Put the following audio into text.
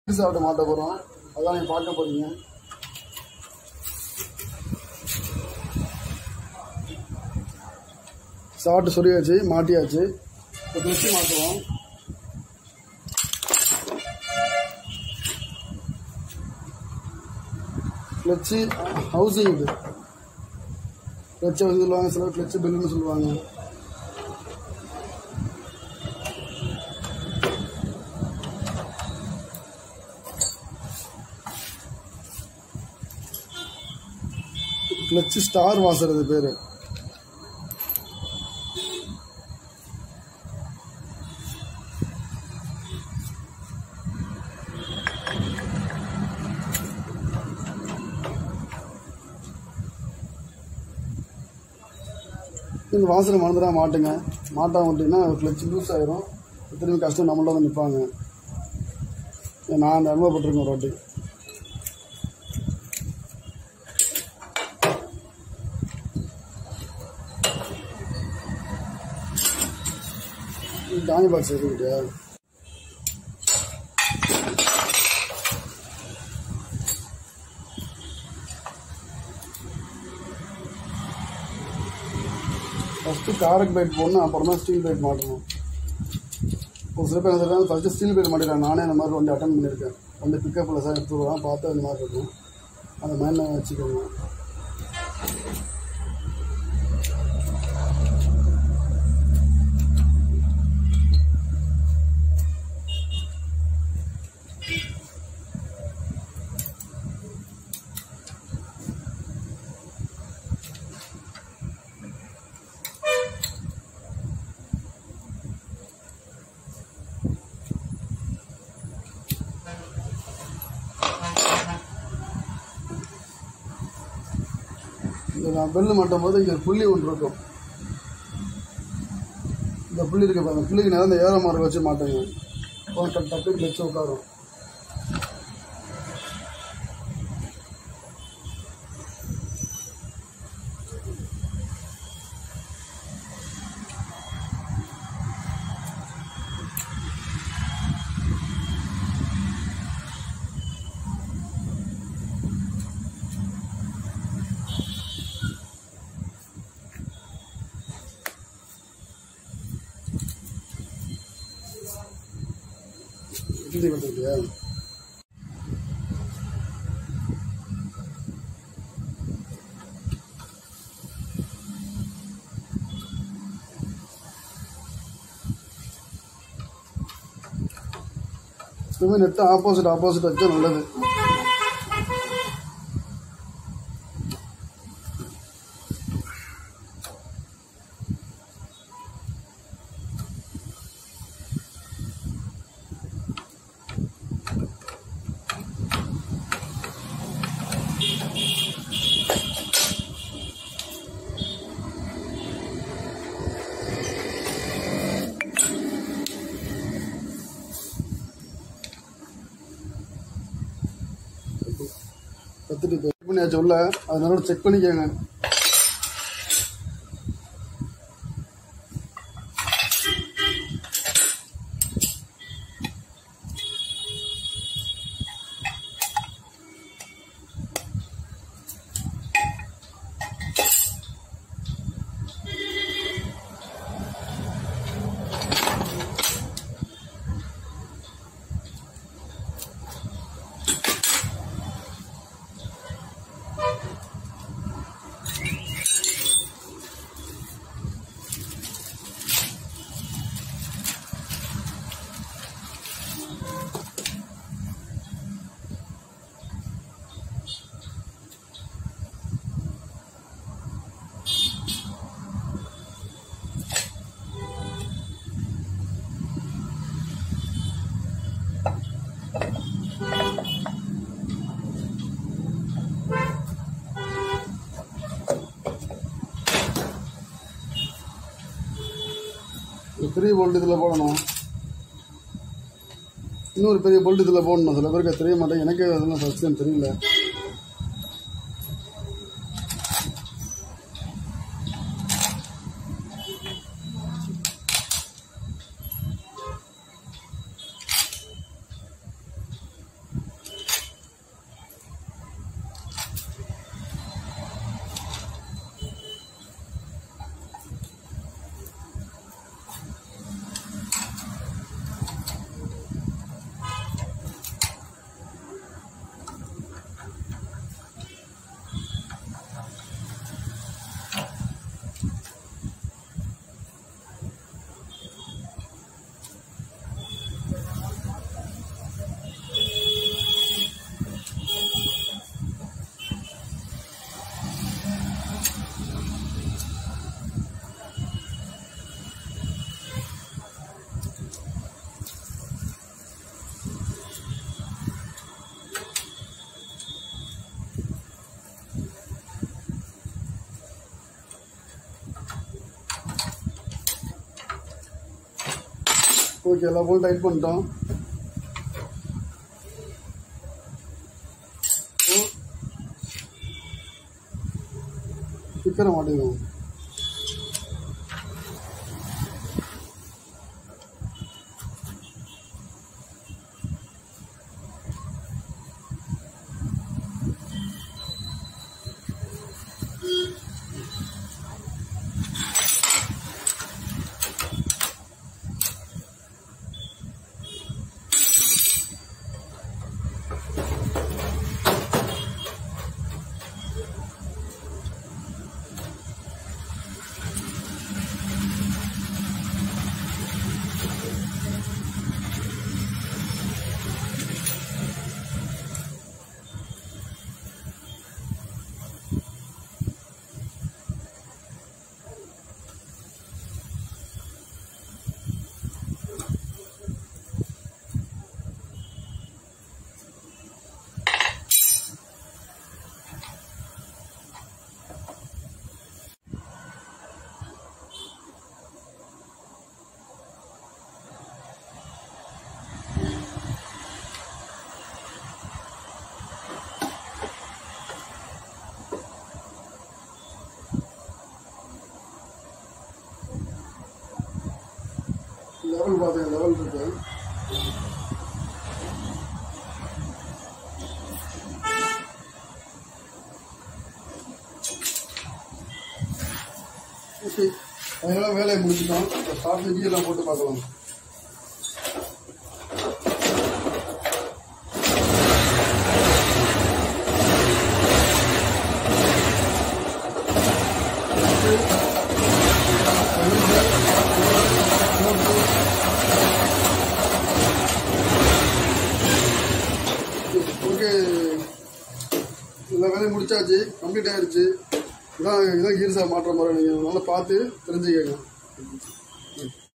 சாப்பிட மாட்ட போகிறோம் அதான் நீங்கள் பார்க்க போகிறீங்க சாப்பிட்டு சொருகியாச்சு மாட்டியாச்சு இப்போ கிளச்சி மாட்டுவோம் கிளச்சி ஹவுசிங் இது கிளச்சை வந்து சொல்லுவாங்க சில கிளச்சு பில்லுன்னு சொல்லுவாங்க கிளச்சு ஸ்டார் வாசர் இது பேர் இந்த வாசனை மறந்துடா மாட்டுங்க மாட்டா மாட்டிங்கன்னா கிளச் லூஸ் ஆயிரும் திரும்பி கஷ்டம் நம்மள்ட்ட வந்து நிற்பாங்க நான் அந்த அனுபவப்பட்டிருக்கேன் ஒரு வாட்டி தானி பாக்ஸ் இருக்குக்கிட்டியா ஃபஸ்ட்டு காரக் பைட் போடணும் அப்புறமா ஸ்டீல் பைட் மாட்டணும் ஒரு சில பேர் என்ன சொல்றாங்க ஃபஸ்ட்டு ஸ்டீல் பைட் மாட்டிடுறாங்க நானே அந்த மாதிரி வண்டி அட்டன் பண்ணியிருக்கேன் வந்து பிக்கப்பில் சார் எடுத்து வருவான் பார்த்து அந்த மாதிரி இருக்கும் அந்த மாதிரி நான் வச்சுக்கோங்க இந்த நான் பெல்லு மாட்டும் போது இங்கே புள்ளி ஒன்று இருக்கும் இந்த புள்ளி இருக்கு பாருங்க புள்ளிக்கு நேரம் இந்த ஏற மார்க் வச்சு மாட்டேங்க அப்போ டக்கு டக்குன்னு வச்சு உட்காரும் ஹிந்தி கொடுத்துருக்கியா எப்பவுமே நெட்டு ஆப்போசிட் ஆப்போசிட் வச்சா நல்லது கத்துட்டு செக் பண்ணியாச்சு உள்ள அதனால செக் பண்ணிக்கோங்க ஒரு பெரிய போல்ட் இதில் போடணும் இன்னொரு பெரிய போல்ட் இதில் போடணும் சில பேருக்கு அது தெரிய மாட்டேங்க எனக்கே அதெல்லாம் ஃபஸ்ட் டைம் தெரியல ஓகே எல்லா போல் டைட் பண்ணிட்டோம் ஸ்டிக்கரை மாட்டிடுவோம் லெவல் பார்த்தேன் லெவல் இருக்கு ஓகே அதனால வேலையை முடிச்சிட்டோம் ஸ்டார்ட் எல்லாம் போட்டு பார்க்கலாம் ஓகே எல்லா வேலையும் முடிச்சாச்சு கம்ப்ளீட் ஆயிடுச்சு இதான் இதான் கீர்ஸா மாற்ற மாதிரி நீங்கள் நல்லா பார்த்து தெரிஞ்சுக்கங்க